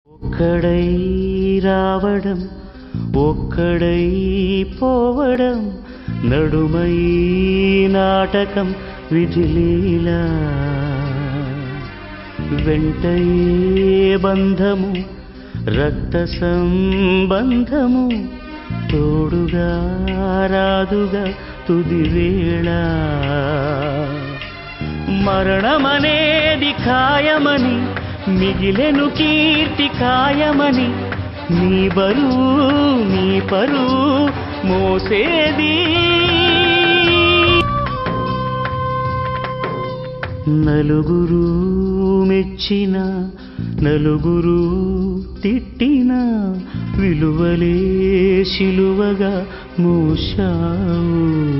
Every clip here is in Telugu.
ఒక్కడై రావడం ఒక్కడై పోవడం నడుమై నాటకం విధిలీలా వెంటయే బంధము రక్త సంబంధము తోడుగా రాదుగా తుది వేళ మరణమనేది ఖాయమని మిగిలెను కీర్తి ఖాయమని నీ బరువు నీ పరువు మోసేది నలుగురు మెచ్చిన నలుగురు తిట్టిన విలువలే శిలువగా మూశావు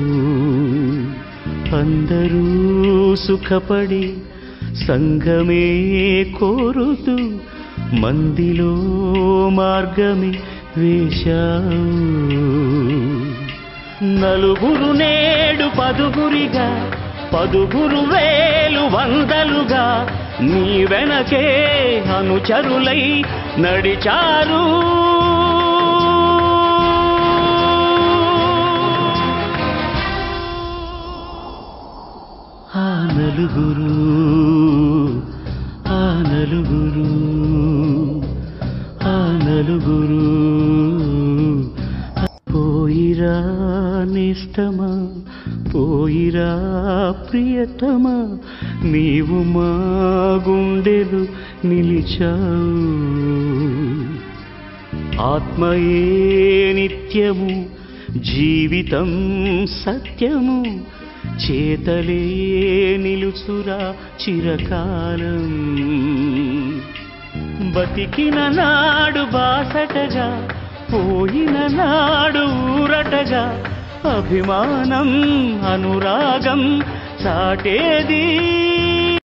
అందరూ సుఖపడి సంఘమే కోరుతూ మందిలో మార్గమే వేశావు నలుగురు నేడు పదుగురిగా పదుగురు వేలు వందలుగా నీ వెనకే అనుచరులై నడిచారు ఆ నలుగురు ఆ నలుగురు ఆ నలుగురు పోయిరా నిష్టమా పోయిరా ప్రియతమా నీవు మా గుండెలు నిలిచావు ఆత్మయే నిత్యము జీవితం సత్యము చేతలే నిలుచురా చిరకాలం బతికిన నాడు బాసటగా పోయిన నాడు ఊరటగా అభిమానం అనురాగం చాటేది